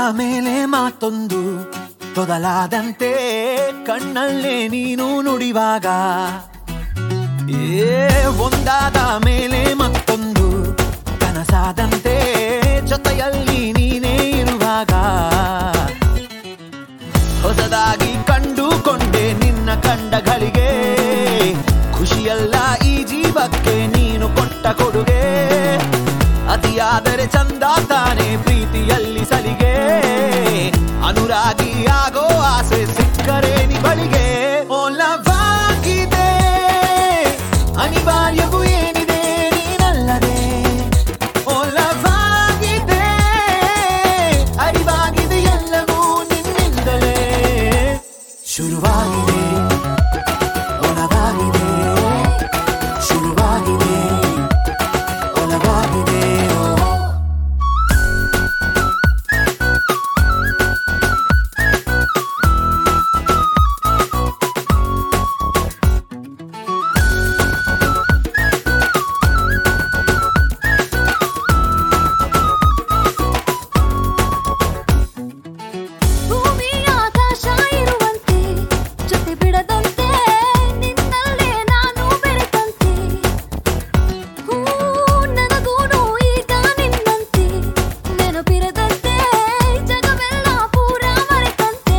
ಮೇಲೆ ಮಾತೊಂದು ತೊದಲಾದಂತೆ ಕಣ್ಣಲ್ಲೇ ನೀನು ನುಡಿವಾಗ ಏ ಒಂದಾದ ಮೇಲೆ ಮತ್ತೊಂದು ಕನಸಾದಂತೆ ಜೊತೆಯಲ್ಲಿ ನೀನೇ ಇರುವಾಗ ಹೊಸದಾಗಿ ಕಂಡುಕೊಂಡೆ ನಿನ್ನ ಕಂಡಗಳಿಗೆ ಖುಷಿಯಲ್ಲ ಈ ಜೀವಕ್ಕೆ ನೀನು ಕೊಟ್ಟ ಕೊಡುಗೆ ಅತಿಯಾದರೆ ಚಂದ ತಾನೆ ಪ್ರೀತಿಯಲ್ಲಿ ಸಲಿಗೆ ಅನುರಾಗಿ ಆಗೋ ಆಸೆ ಸಿಕ್ಕರೆ ನಿ ಬಳಿಗೆ ಓಲವಾಗಿದೆ ಅನಿವಾರ್ಯವೂ ಏನಿದೆ ನೀನಲ್ಲದೆ ಓಲವಾಗಿದೆ ಅರಿವಾಗಿದೆ ಎಲ್ಲವೂ ನಿನ್ನಿಂದಲೇ ಶುರುವಾಗಿದೆ ಒಲವಾಗಿದೆ ಶುರುವಾಗಿದೆ ಒಲವಾಗಿದೆ ಓ ಭೂಮಿ ಆಕಾಶ ಇರುವಂತೆ ಜೊತೆ ಬಿಡದಂತೆ ನಿನ್ನಲ್ಲೇ ನಾನು ಬೆರೆತಂತೆ ಹೂ ನನಗೂನು ಈಗ ನಿನ್ನಂತೆ ನೆನಪಿರದಂತೆ ಜಗವೆಲ್ಲ ಪೂರ ಮರೆತಂತೆ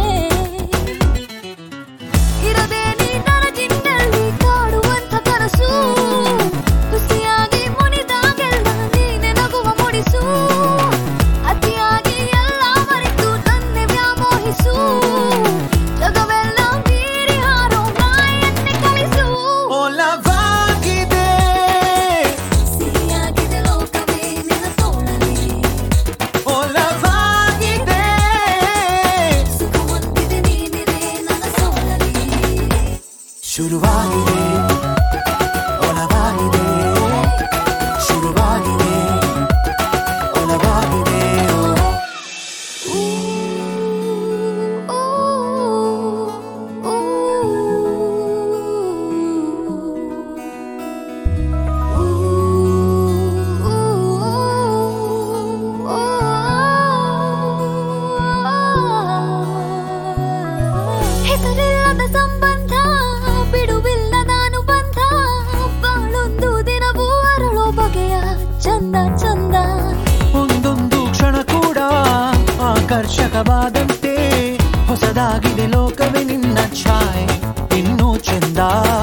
ಇರದೆ ನೀ ನನಗಿನ್ನಲ್ಲಿ ಕಾಡುವಂತ ಕನಸು ಖುಷಿಯಾಗಿ ಮುನಿದಾಗೆಲ್ಲ ನೀನೆ ನಗುವ ಮುಡಿಸು ಅತಿಯಾಗಿ ಎಲ್ಲ ಮರೆತು ನನ್ನೆ ವ್ಯಾಮೋಹಿಸು ಜಗವೆಲ್ಲ ಮೀರಿ ಹಾರೋ ಮಾಯನ್ನೇ ಕಲಿಸು ಓಲವಾಗಿದೆ ಸಿಹಿಯಾಗಿದೆ ಲೋಕವೇ ನಿನ್ನ ತೋಳಲಿ ಓಲವಾಗಿದೆ ಸುಖವಂತಿದೆ ನೀನಿದೆ ನನ್ನ ಸೋಲಲಿ ಶುರುವಾಗಿದೆ ಒಲವಾಗಿದೆ ಶುರುವಾಗಿದೆ ಒಲವಾಗಿದೆ ಓ ಹೆಸರಿಲ್ಲದ ಸಂಬಂಧ ಬಿಡುವಿಲ್ಲದ ಅನುಬಂಧ ಬಾಳೊಂದು ದಿನವೂ ಅರಳೋ ಬಗೆಯ ಚಂದ ಚಂದ ಒಂದೊಂದು ಕ್ಷಣ ಕೂಡ ಆಕರ್ಷಕವಾದಂತೆ ಹೊಸದಾಗಿದೆ ಲೋಕವೇ ನಿನ್ನ ಛಾಯೆ ಇನ್ನೂ ಚಂದ